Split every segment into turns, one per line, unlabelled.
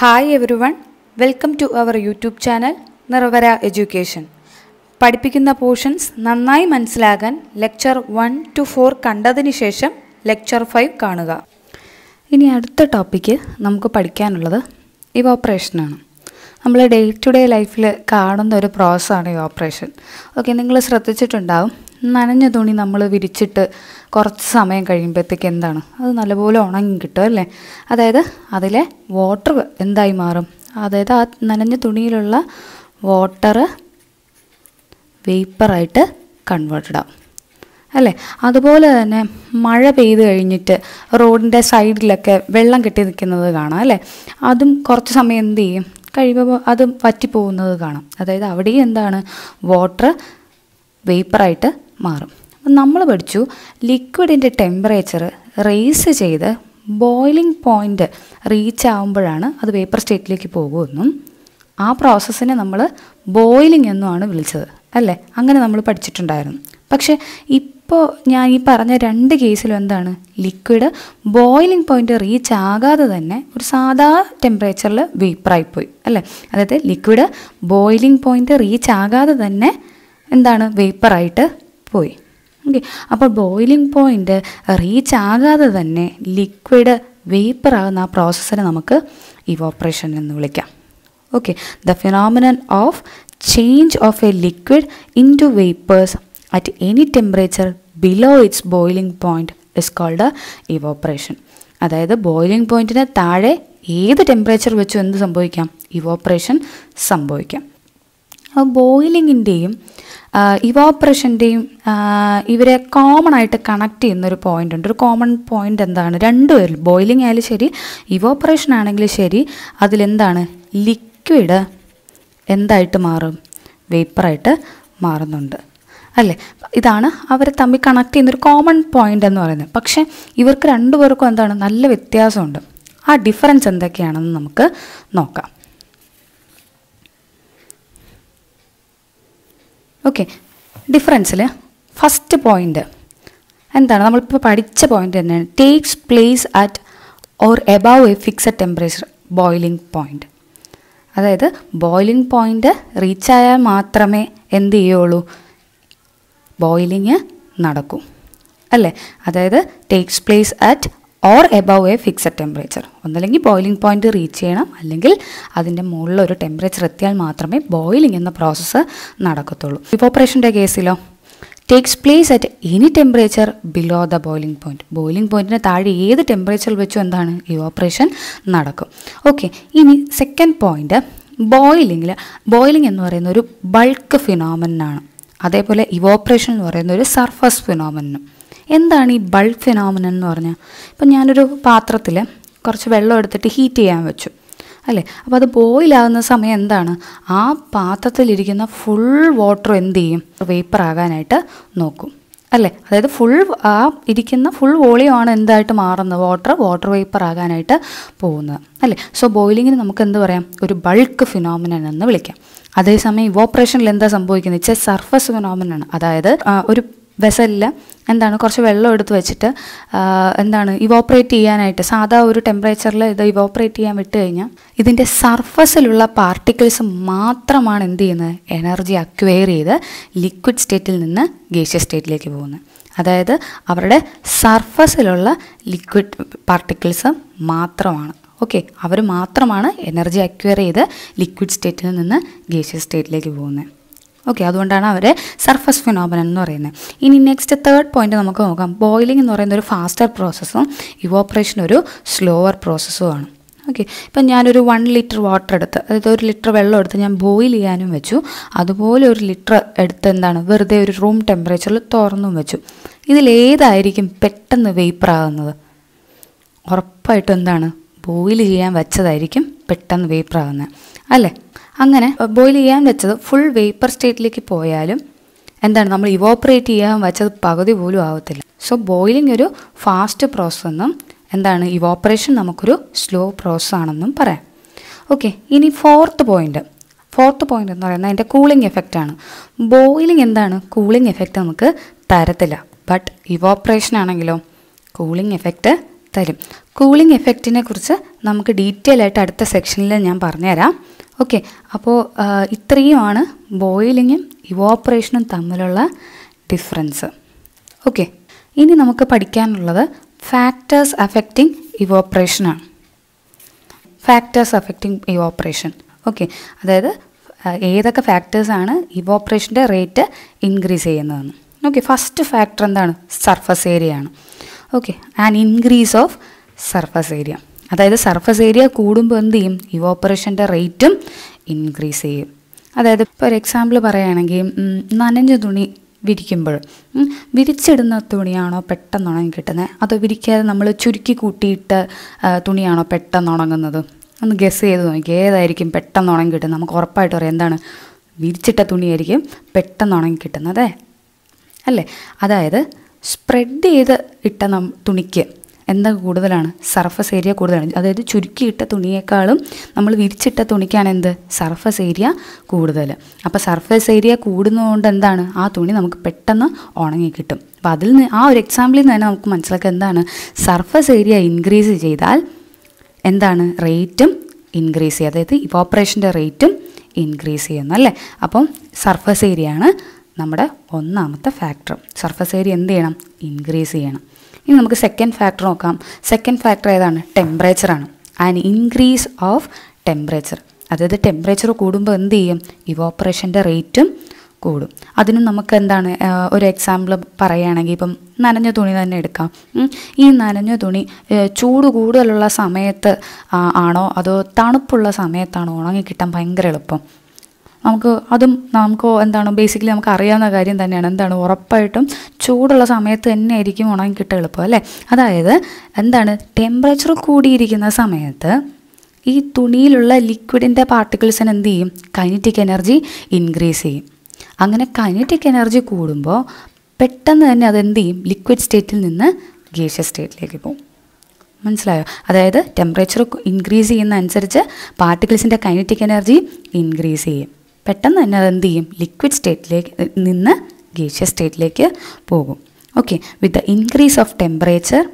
Hi everyone welcome to our YouTube channel Niravara education പഠിപ്പിക്കുന്ന portions നന്നായി മനസ്സിലാകാൻ lecture one two four കണ്ടതിന് ശേഷം ലെക്ചർ ഫൈവ് കാണുക ഇനി അടുത്ത ടോപ്പിക്ക് നമുക്ക് പഠിക്കാനുള്ളത് ഇവോപ്പറേഷനാണ് നമ്മൾ ഡേ ടു ഡേ ലൈഫിൽ കാണുന്ന ഒരു പ്രോസസ്സാണ് ഇവോപ്പറേഷൻ ഓക്കെ നിങ്ങൾ ശ്രദ്ധിച്ചിട്ടുണ്ടാവും നനഞ്ഞ തുണി നമ്മൾ വിരിച്ചിട്ട് കുറച്ച് സമയം കഴിയുമ്പോഴത്തേക്ക് എന്താണ് അത് നല്ലപോലെ ഉണങ്ങി കിട്ടും അല്ലേ അതായത് അതിലെ വാട്ടർ എന്തായി മാറും അതായത് ആ നനഞ്ഞ തുണിയിലുള്ള വാട്ടർ വേപ്പറായിട്ട് കൺവേർട്ടഡ് ആവും അല്ലേ അതുപോലെ തന്നെ മഴ പെയ്ത് കഴിഞ്ഞിട്ട് റോഡിൻ്റെ സൈഡിലൊക്കെ വെള്ളം കെട്ടി നിൽക്കുന്നത് കാണാം അല്ലേ അതും കുറച്ച് സമയം എന്ത് ചെയ്യും കഴിയുമ്പോൾ അത് വറ്റിപ്പോകുന്നത് കാണാം അതായത് അവിടെയും എന്താണ് വാട്ടർ വേപ്പറായിട്ട് മാറും അപ്പം നമ്മൾ പഠിച്ചു ലിക്വിഡിൻ്റെ ടെമ്പറേച്ചർ റേസ് ചെയ്ത് ബോയിലിംഗ് പോയിൻ്റ് റീച്ച് ആകുമ്പോഴാണ് അത് വേപ്പർ സ്റ്റേറ്റിലേക്ക് പോകുമെന്നും ആ പ്രോസസ്സിനെ നമ്മൾ ബോയിലിംഗ് എന്നുമാണ് വിളിച്ചത് അല്ലേ അങ്ങനെ നമ്മൾ പഠിച്ചിട്ടുണ്ടായിരുന്നു പക്ഷേ ഇപ്പോൾ ഞാൻ ഈ പറഞ്ഞ രണ്ട് കേസിലും എന്താണ് ലിക്വിഡ് ബോയിലിംഗ് പോയിന്റ് റീച്ച് ആകാതെ തന്നെ ഒരു സാധാ ടെമ്പറേച്ചറിൽ വേപ്പറായിപ്പോയി അല്ലേ അതായത് ലിക്വിഡ് ബോയിലിംഗ് പോയിന്റ് റീച്ച് ആകാതെ തന്നെ എന്താണ് വേപ്പറായിട്ട് പോയി ഓക്കെ അപ്പോൾ ബോയിലിംഗ് പോയിന്റ് റീച്ച് ആകാതെ തന്നെ ലിക്വിഡ് വേപ്പർ ആകുന്ന ആ പ്രോസസ്സിനെ നമുക്ക് ഇവോപ്പറേഷൻ എന്ന് വിളിക്കാം okay the phenomenon of change of a liquid into vapours at any temperature below its boiling point is called evaporation അതായത് ബോയിലിംഗ് പോയിന്റിന് താഴെ ഏത് ടെമ്പറേച്ചർ വെച്ചും എന്ത് സംഭവിക്കാം ഇവോപ്പറേഷൻ സംഭവിക്കാം അപ്പോൾ ബോയിലിങ്ങിൻ്റെയും ഇവോപ്പറേഷൻ്റെയും ഇവരെ കോമൺ ആയിട്ട് കണക്ട് ചെയ്യുന്ന ഒരു പോയിന്റ് ഉണ്ട് ഒരു കോമൺ പോയിന്റ് എന്താണ് രണ്ടുപേരിൽ ബോയിലിംഗ് ആയാലും ശരി ഇവോപ്പറേഷൻ ആണെങ്കിലും ശരി അതിലെന്താണ് ലിക്വിഡ് എന്തായിട്ട് മാറും വേപ്പറായിട്ട് മാറുന്നുണ്ട് അല്ലേ ഇതാണ് അവർ തമ്മിൽ കണക്ട് ചെയ്യുന്ന ഒരു കോമൺ പോയിന്റ് എന്ന് പറയുന്നത് പക്ഷേ ഇവർക്ക് രണ്ടുപേർക്കും എന്താണ് നല്ല വ്യത്യാസമുണ്ട് ആ ഡിഫറൻസ് എന്തൊക്കെയാണെന്ന് നമുക്ക് നോക്കാം ഓക്കെ ഡിഫറൻസിൽ ഫസ്റ്റ് പോയിന്റ് എന്താണ് നമ്മളിപ്പോൾ പഠിച്ച പോയിന്റ് തന്നെയാണ് takes place at or above a fixed temperature boiling point അതായത് ബോയിലിംഗ് പോയിന്റ് റീച്ച് ആയാൽ മാത്രമേ എന്ത് ചെയ്യുള്ളൂ ബോയിലിംഗ് നടക്കൂ അല്ലേ അതായത് takes place at or above a fixed temperature ഒന്നല്ലെങ്കിൽ ബോയിലിംഗ് പോയിന്റ് റീച്ച് ചെയ്യണം അല്ലെങ്കിൽ അതിൻ്റെ മുകളിൽ ഒരു ടെമ്പറേച്ചർ എത്തിയാൽ മാത്രമേ ബോയിലിംഗ് എന്ന പ്രോസസ്സ് നടക്കത്തുള്ളൂ ഇവോപ്പറേഷൻ്റെ കേസിലോ takes place at any temperature below the boiling point boiling പോയിന്റിന് താഴെ ഏത് ടെമ്പറേച്ചറിൽ വെച്ചും എന്താണ് ഇവോപ്പറേഷൻ നടക്കും ഓക്കെ ഇനി സെക്കൻഡ് പോയിന്റ് ബോയിലിങ്ങിൽ ബോയിലിംഗ് എന്ന് പറയുന്ന ഒരു ബൾക്ക് ഫിനോമനാണ് അതേപോലെ ഇവോപ്പറേഷൻ എന്ന് പറയുന്ന ഒരു സർഫസ് ഫിനോമനും എന്താണ് ഈ ബൾക്ക് ഫിനോമിനൻ എന്ന് പറഞ്ഞാൽ ഇപ്പം ഞാനൊരു പാത്രത്തിൽ കുറച്ച് വെള്ളം എടുത്തിട്ട് ഹീറ്റ് ചെയ്യാൻ വെച്ചു അല്ലേ അപ്പോൾ അത് ബോയിലാകുന്ന സമയം എന്താണ് ആ പാത്രത്തിലിരിക്കുന്ന ഫുൾ വാട്ടർ എന്ത് ചെയ്യും വേപ്പർ ആകാനായിട്ട് നോക്കും അല്ലേ അതായത് ഫുൾ ആ ഇരിക്കുന്ന ഫുൾ വോളിയമാണ് എന്തായിട്ട് മാറുന്നത് വാട്ടർ വാട്ടർ വേപ്പർ ആകാനായിട്ട് പോകുന്നത് അല്ലേ സോ ബോയിലിങ്ങിന് നമുക്ക് എന്ത് പറയാം ഒരു ബൾക്ക് ഫിനോമിനൻ എന്ന് വിളിക്കാം അതേസമയം ഇവോപ്പറേഷനിൽ എന്താ സംഭവിക്കുന്നത് വെച്ചാൽ സർഫസ് ഫിനോമിനാണ് അതായത് ഒരു വെസലിൽ എന്താണ് കുറച്ച് വെള്ളം എടുത്ത് വെച്ചിട്ട് എന്താണ് ഇവോപ്പറേറ്റ് ചെയ്യാനായിട്ട് സാധാ ഒരു ടെമ്പറേച്ചറിൽ ഇത് ഇവോപ്പറേറ്റ് ചെയ്യാൻ വിട്ട് കഴിഞ്ഞാൽ ഇതിൻ്റെ സർഫസിലുള്ള പാർട്ടിക്കിൾസ് മാത്രമാണ് എന്ത് ചെയ്യുന്നത് എനർജി അക്വയർ ചെയ്ത് ലിക്വിഡ് സ്റ്റേറ്റിൽ നിന്ന് ഗേഷ്യസ് സ്റ്റേറ്റിലേക്ക് പോകുന്നത് അതായത് അവരുടെ സർഫസിലുള്ള ലിക്വിഡ് പാർട്ടിക്കിൾസ് മാത്രമാണ് ഓക്കെ അവർ മാത്രമാണ് എനർജി അക്വയർ ചെയ്ത് ലിക്വിഡ് സ്റ്റേറ്റിൽ നിന്ന് ഗേഷ്യസ് സ്റ്റേറ്റിലേക്ക് പോകുന്നത് ഓക്കെ അതുകൊണ്ടാണ് അവരെ സർഫസ് ഫിനോമിനൻ എന്ന് പറയുന്നത് ഇനി നെക്സ്റ്റ് തേർഡ് പോയിന്റ് നമുക്ക് നോക്കാം ബോയിലിംഗ് എന്ന് പറയുന്ന ഒരു ഫാസ്റ്റർ പ്രോസസ്സും ഇവോപ്പറേഷൻ ഒരു സ്ലോവർ പ്രോസസ്സുമാണ് ഓക്കെ ഇപ്പം ഞാനൊരു വൺ ലിറ്റർ വാട്ടർ എടുത്ത് അതായത് ഒരു ലിറ്റർ വെള്ളം എടുത്ത് ഞാൻ ബോയിൽ ചെയ്യാനും വെച്ചു അതുപോലെ ഒരു ലിറ്റർ എടുത്ത് എന്താണ് വെറുതെ ഒരു റൂം ടെമ്പറേച്ചറിൽ തുറന്നും വെച്ചു ഇതിലേതായിരിക്കും പെട്ടെന്ന് വേപ്പറാകുന്നത് ഉറപ്പായിട്ടും എന്താണ് ബോയിൽ ചെയ്യാൻ വെച്ചതായിരിക്കും പെട്ടെന്ന് വേപ്പറാകുന്നത് അല്ലേ അങ്ങനെ ബോയിൽ ചെയ്യാൻ വെച്ചത് ഫുൾ വേപ്പർ സ്റ്റേറ്റിലേക്ക് പോയാലും എന്താണ് നമ്മൾ ഇവോപ്പറേറ്റ് ചെയ്യാൻ വെച്ചത് പകുതി പോലും ആവത്തില്ല സോ ബോയിലിംഗ് ഒരു ഫാസ്റ്റ് പ്രോസസ് എന്നും എന്താണ് ഇവോപ്പറേഷൻ നമുക്കൊരു സ്ലോ പ്രോസസ് ആണെന്നും പറയാം ഓക്കെ ഇനി ഫോർത്ത് പോയിന്റ് ഫോർത്ത് പോയിന്റ് എന്ന് പറയുന്നത് അതിൻ്റെ കൂളിംഗ് എഫക്റ്റ് ആണ് ബോയിലിംഗ് എന്താണ് കൂളിംഗ് എഫക്റ്റ് നമുക്ക് തരത്തില്ല ബട്ട് ഇവോപ്പറേഷൻ ആണെങ്കിലോ കൂളിംഗ് എഫക്റ്റ് തരും കൂളിംഗ് എഫക്റ്റിനെ കുറിച്ച് നമുക്ക് ഡീറ്റെയിൽ ആയിട്ട് അടുത്ത സെക്ഷനിൽ ഞാൻ പറഞ്ഞുതരാം ഓക്കെ അപ്പോൾ ഇത്രയുമാണ് ബോയിലിങ്ങും ഇവോപ്പറേഷനും തമ്മിലുള്ള ഡിഫറൻസ് ഓക്കെ ഇനി നമുക്ക് പഠിക്കാനുള്ളത് ഫാക്ടേഴ്സ് അഫക്റ്റിംഗ് ഇവോപ്പറേഷനാണ് ഫാക്ടേഴ്സ് അഫക്റ്റിംഗ് ഇവോപ്പറേഷൻ ഓക്കെ അതായത് ആ, ഏതൊക്കെ ഫാക്ടേഴ്സാണ് ഇവോപ്പറേഷൻ്റെ റേറ്റ് ഇൻക്രീസ് ചെയ്യുന്നതെന്ന് ഓക്കെ ഫസ്റ്റ് ഫാക്ടർ എന്താണ് സർഫസ് ഏരിയ ആണ് okay and increase of surface area അതായത് സർഫസ് ഏരിയ കൂടുമ്പോൾ എന്ത് ചെയ്യും ഇവോപ്പറേഷൻ്റെ റേറ്റും ഇൻക്രീസ് ചെയ്യും അതായത് ഇപ്പോൾ ഒരു എക്സാമ്പിൾ പറയുകയാണെങ്കിൽ ഉം, നനഞ്ഞ തുണി വിരിക്കുമ്പോൾ ഉം, വിരിച്ചിടുന്ന തുണിയാണോ പെട്ടെന്ന് ഉണങ്ങി കിട്ടുന്നത് അതോ വിരിക്കാതെ നമ്മൾ ചുരുക്കി കൂട്ടിയിട്ട് ആ, തുണിയാണോ പെട്ടെന്ന് ഉണങ്ങുന്നത് ഒന്ന് ഗസ് ചെയ്ത് നോക്കി ഏതായിരിക്കും പെട്ടെന്ന് ഉണങ്ങി കിട്ടുന്നത് നമുക്ക് ഉറപ്പായിട്ട് പറയാം എന്താണ് വിരിച്ചിട്ട തുണിയായിരിക്കും പെട്ടെന്ന് ഉണങ്ങി കിട്ടുന്നത് അല്ലേ അതായത് സ്പ്രെഡ് ചെയ്ത് ഇട്ട നം തുണിക്ക് എന്താ കൂടുതലാണ് സർഫസ് ഏരിയ കൂടുതലാണ് അതായത് ചുരുക്കിയിട്ട തുണിയേക്കാളും നമ്മൾ വിരിച്ചിട്ട തുണിക്കാണ് എന്ത് സർഫസ് ഏരിയ കൂടുതൽ അപ്പോൾ സർഫസ് ഏരിയ കൂടുന്നതുകൊണ്ട് എന്താണ് ആ തുണി നമുക്ക് പെട്ടെന്ന് ഉണങ്ങി കിട്ടും അപ്പോൾ അതിൽ നിന്ന് ആ ഒരു എക്സാമ്പിളിൽ നിന്ന് തന്നെ നമുക്ക് മനസ്സിലാക്കുക എന്താണ് സർഫസ് ഏരിയ ഇൻക്രീസ് ചെയ്താൽ എന്താണ് റേറ്റും ഇൻക്രീസ് ചെയ്യുക അതായത് ഇവോപ്പറേഷൻ്റെ റേറ്റും ഇൻക്രീസ് ചെയ്യുന്നു അല്ലേ അപ്പം സർഫസ് ഏരിയ ആണ് നമ്മുടെ ഒന്നാമത്തെ ഫാക്ടർ സർഫസ് ഏരിയ എന്ത് ചെയ്യണം ഇൻക്രീസ് ചെയ്യണം ഇനി നമുക്ക് സെക്കൻഡ് ഫാക്ടർ നോക്കാം സെക്കൻഡ് ഫാക്ടർ ഏതാണ് ടെമ്പറേച്ചറാണ് ആൻഡ് ഇൻക്രീസ് ഓഫ് ടെമ്പറേച്ചർ അതായത് ടെമ്പറേച്ചർ കൂടുമ്പോൾ എന്ത് ചെയ്യും ഇവോപ്പറേഷൻ്റെ റേറ്റും കൂടും അതിനും നമുക്ക് എന്താണ് ആ, ഒരു എക്സാമ്പിൾ പറയുകയാണെങ്കിൽ ഇപ്പം നനഞ്ഞ തുണി തന്നെ എടുക്കാം ഉം. ഈ നനഞ്ഞ തുണി ഏ, ചൂട് കൂടുതലുള്ള സമയത്ത് ആ, ആണോ അതോ തണുപ്പുള്ള സമയത്താണോ ഉണങ്ങി കിട്ടാൻ ഭയങ്കര എളുപ്പം നമുക്ക് അതും നമുക്ക് എന്താണ് ബേസിക്കലി നമുക്ക് അറിയാവുന്ന കാര്യം തന്നെയാണ് എന്താണ് ഉറപ്പായിട്ടും ചൂടുള്ള സമയത്ത് തന്നെ ആയിരിക്കും ഉണങ്ങി കിട്ടാൻ എളുപ്പം അല്ലേ അതായത് എന്താണ് ടെമ്പറേച്ചർ കൂടിയിരിക്കുന്ന സമയത്ത് ഈ തുണിയിലുള്ള ലിക്വിഡിൻ്റെ പാർട്ടിക്കിൾസിന് എന്ത് ചെയ്യും കൈനറ്റിക് എനർജി ഇൻക്രീസ് ചെയ്യും അങ്ങനെ കൈനറ്റിക് എനർജി കൂടുമ്പോൾ പെട്ടെന്ന് തന്നെ അത് എന്ത് ചെയ്യും ലിക്വിഡ് സ്റ്റേറ്റിൽ നിന്ന് ഗേഷ്യസ് സ്റ്റേറ്റിലേക്ക് പോകും മനസ്സിലായോ അതായത് ടെമ്പറേച്ചർ ഇൻക്രീസ് ചെയ്യുന്ന അനുസരിച്ച് പാർട്ടിക്കിൾസിൻ്റെ കൈനറ്റിക് എനർജി ഇൻക്രീസ് ചെയ്യും പെട്ടെന്ന് തന്നെ അത് എന്ത് ചെയ്യും ലിക്വിഡ് സ്റ്റേറ്റിലേക്ക് നിന്ന് ഗേഷ്യസ് സ്റ്റേറ്റിലേക്ക് പോകും okay with the increase of temperature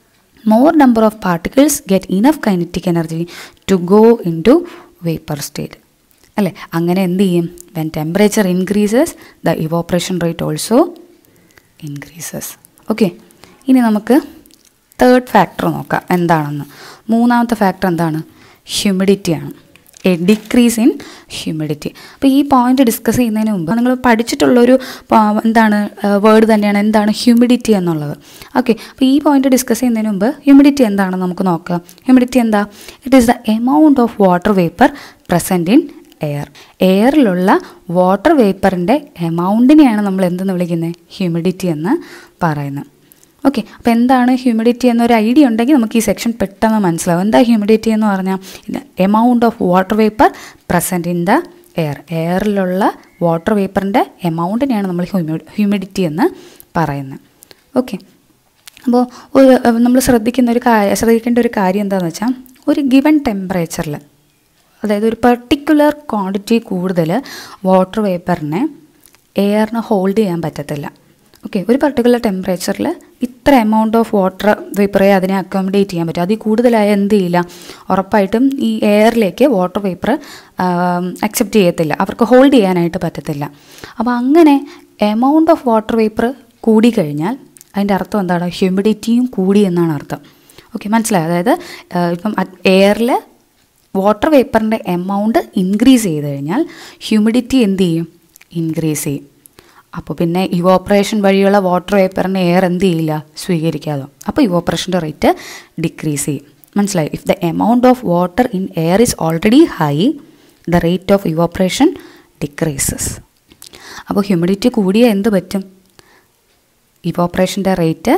more number of particles get enough kinetic energy to go into vapor state അല്ലേ അങ്ങനെ എന്ത് ചെയ്യും when temperature increases the evaporation rate also increases okay ഇനി നമുക്ക് തേർഡ് ഫാക്ടർ നോക്കാം എന്താണെന്ന് മൂന്നാമത്തെ ഫാക്ടർ എന്താണ് ഹ്യൂമിഡിറ്റിയാണ് എ ഡിക്രീസ് ഇൻ ഹ്യൂമിഡിറ്റി അപ്പോൾ ഈ പോയിന്റ് ഡിസ്കസ് ചെയ്യുന്നതിന് മുമ്പ് നിങ്ങൾ പഠിച്ചിട്ടുള്ളൊരു പ- എന്താണ് വേർഡ് തന്നെയാണ് എന്താണ് ഹ്യൂമിഡിറ്റി എന്നുള്ളത് ഓക്കെ അപ്പോൾ ഈ പോയിന്റ് ഡിസ്കസ് ചെയ്യുന്നതിന് മുമ്പ് ഹ്യൂമിഡിറ്റി എന്താണെന്ന് നമുക്ക് നോക്കാം ഹ്യൂമിഡിറ്റി എന്താ it is the amount of water vapour present in air എയറിലുള്ള വാട്ടർ വേപ്പറിൻ്റെ എമൗണ്ടിനെയാണ് നമ്മൾ എന്തെന്ന് വിളിക്കുന്നത് ഹ്യൂമിഡിറ്റി എന്ന് പറയുന്നത് ഓക്കെ അപ്പോൾ എന്താണ് ഹ്യൂമിഡിറ്റി എന്നൊരു ഐഡിയ ഉണ്ടെങ്കിൽ നമുക്ക് ഈ സെക്ഷൻ പെട്ടെന്ന് മനസ്സിലാവും എന്താ ഹ്യൂമിഡിറ്റി എന്ന് പറഞ്ഞാൽ amount of water vapour present in the air എയറിലുള്ള വാട്ടർ വേപ്പറിൻ്റെ എമൗണ്ടിനെയാണ് നമ്മൾ ഹ്യൂമിഡിറ്റി എന്ന് പറയുന്നത് ഓക്കെ അപ്പോൾ ഒരു നമ്മൾ ശ്രദ്ധിക്കുന്ന ഒരു കാര്യം ശ്രദ്ധിക്കേണ്ട ഒരു കാര്യം എന്താണെന്ന് വെച്ചാൽ ഒരു ഗിവൺ ടെമ്പറേച്ചറിൽ അതായത് ഒരു പെർട്ടിക്കുലർ ക്വാണ്ടിറ്റി കൂടുതൽ വാട്ടർ വേപ്പറിനെ എയറിന് ഹോൾഡ് ചെയ്യാൻ പറ്റത്തില്ല ഓക്കെ ഒരു പെർട്ടിക്കുലർ ടെമ്പറേച്ചറിൽ ഇത്ര എമൗണ്ട് ഓഫ് വാട്ടർ വേപ്പറെ അതിനെ അക്കോമഡേറ്റ് ചെയ്യാൻ പറ്റും അതിൽ കൂടുതലായ എന്ത് ചെയ്യില്ല ഉറപ്പായിട്ടും ഈ എയറിലേക്ക് വാട്ടർ വേപ്പർ അക്സെപ്റ്റ് ചെയ്യത്തില്ല അവർക്ക് ഹോൾഡ് ചെയ്യാനായിട്ട് പറ്റത്തില്ല അപ്പോൾ അങ്ങനെ എമൗണ്ട് ഓഫ് വാട്ടർ വേപ്പർ കൂടിക്കഴിഞ്ഞാൽ അതിൻ്റെ അർത്ഥം എന്താണ് ഹ്യൂമിഡിറ്റിയും കൂടി എന്നാണ് അർത്ഥം ഓക്കെ മനസ്സിലായോ അതായത് ആ, ഇപ്പം എയറിൽ വാട്ടർ വേപ്പറിൻ്റെ എമൗണ്ട് ഇൻക്രീസ് ചെയ്ത് കഴിഞ്ഞാൽ ഹ്യൂമിഡിറ്റി എന്ത് ചെയ്യും ഇൻക്രീസ് ചെയ്യും അപ്പോൾ പിന്നെ ഇവോപ്പറേഷൻ വഴിയുള്ള വാട്ടർ വേപ്പറിനെ എയർ എന്ത് ചെയ്യില്ല സ്വീകരിക്കാതെ അപ്പോൾ ഇവോപ്പറേഷൻ്റെ റേറ്റ് ഡിക്രീസ് ചെയ്യും മനസ്സിലായി if the amount of water in air is already high the rate of evaporation decreases അപ്പോൾ ഹ്യൂമിഡിറ്റി കൂടിയാൽ എന്ത് പറ്റും ഇവോപ്പറേഷൻ്റെ റേറ്റ്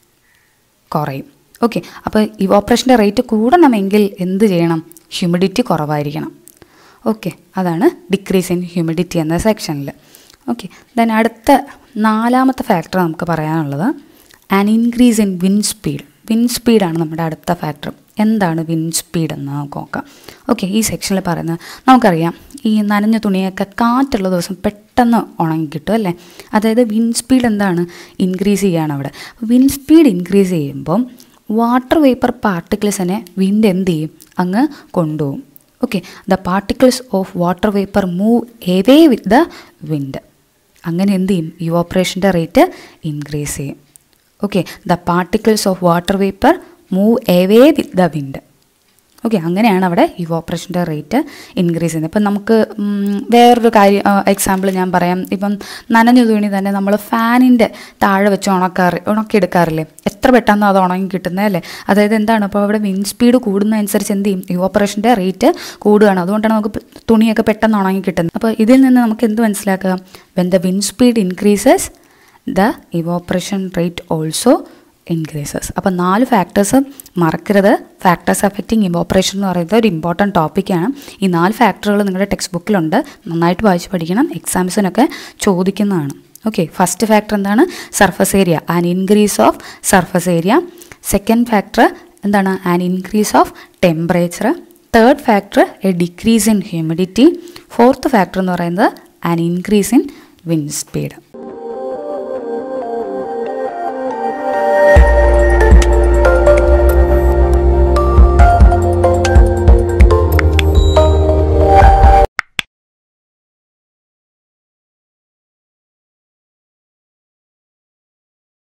കുറയും ഓക്കെ അപ്പോൾ ഇവോപ്പറേഷൻ്റെ റേറ്റ് കൂടണമെങ്കിൽ എന്ത് ചെയ്യണം ഹ്യൂമിഡിറ്റി കുറവായിരിക്കണം ഓക്കെ അതാണ് ഡിക്രീസ് ഇൻ ഹ്യൂമിഡിറ്റി എന്ന സെക്ഷനിൽ ഓക്കെ ദെൻ അടുത്ത നാലാമത്തെ ഫാക്ടർ നമുക്ക് പറയാനുള്ളത് an increase in wind speed wind സ്പീഡാണ് നമ്മുടെ അടുത്ത ഫാക്ടർ എന്താണ് വിൻ സ്പീഡ് എന്ന് നമുക്ക് നോക്കാം ഓക്കെ ഈ സെക്ഷനിൽ പറയുന്നത് നമുക്കറിയാം ഈ നനഞ്ഞ തുണിയൊക്കെ കാറ്റുള്ള ദിവസം പെട്ടെന്ന് ഉണങ്ങി കിട്ടും അല്ലേ അതായത് വിൻ സ്പീഡ് എന്താണ് ഇൻക്രീസ് ചെയ്യുകയാണ് അവിടെ വിൻ സ്പീഡ് ഇൻക്രീസ് ചെയ്യുമ്പം വാട്ടർ വേപ്പർ പാർട്ടിക്കിൾസിനെ വിൻഡ് എന്ത് ചെയ്യും അങ്ങ് കൊണ്ടുപോകും okay the particles of water vapour move away with the wind അങ്ങനെ എന്ത് ചെയ്യും ഇവോപ്പറേഷൻ്റെ റേറ്റ് ഇൻക്രീസ് ചെയ്യും okay the particles of water vapour move away with the wind okay അങ്ങനെയാണ് അവിടെ ഇവോപ്പറേഷൻ്റെ റേറ്റ് ഇൻക്രീസ് ചെയ്യുന്നത് ഇപ്പം നമുക്ക് ഉം, വേറൊരു കാര്യം എക്സാമ്പിൾ ഞാൻ പറയാം ഇപ്പം നനഞ്ഞ തുണി തന്നെ നമ്മൾ ഫാനിൻ്റെ താഴെ വെച്ച് ഉണക്കാറ് ഉണക്കിയെടുക്കാറില്ലേ എത്ര പെട്ടെന്ന് അത് ഉണങ്ങി കിട്ടുന്നത് അല്ലേ അതായത് എന്താണ് അപ്പോൾ അവിടെ വിൻഡ് സ്പീഡ് കൂടുന്നതനുസരിച്ച് എന്ത് ചെയ്യും ഇവോപ്പറേഷൻ്റെ റേറ്റ് കൂടുകയാണ് അതുകൊണ്ടാണ് നമുക്ക് പെ- തുണിയൊക്കെ പെട്ടെന്ന് ഉണങ്ങി കിട്ടുന്നത് അപ്പോൾ ഇതിൽ നിന്ന് നമുക്ക് എന്ത് മനസ്സിലാക്കാം when the wind speed increases the evaporation rate also increases അപ്പോൾ നാല് ഫാക്ടേഴ്സ് മറക്കരുത് ഫാക്ടേഴ്സ് അഫക്റ്റിംഗ് ഇവോപ്പറേഷൻ എന്ന് പറയുന്നത് ഒരു ഇമ്പോർട്ടൻറ്റ് ടോപ്പിക്കാണ് ഈ നാല് ഫാക്ടറുകൾ നിങ്ങളുടെ ടെക്സ്റ്റ് ബുക്കിലുണ്ട് നന്നായിട്ട് വായിച്ച് പഠിക്കണം എക്സാംസിനൊക്കെ ചോദിക്കുന്നതാണ് ഓക്കെ ഫസ്റ്റ് ഫാക്ടർ എന്താണ് surface area an increase of surface area second factor എന്താണ് an increase of temperature third factor a decrease in humidity fourth factor എന്ന് പറയുന്നത് an increase in wind speed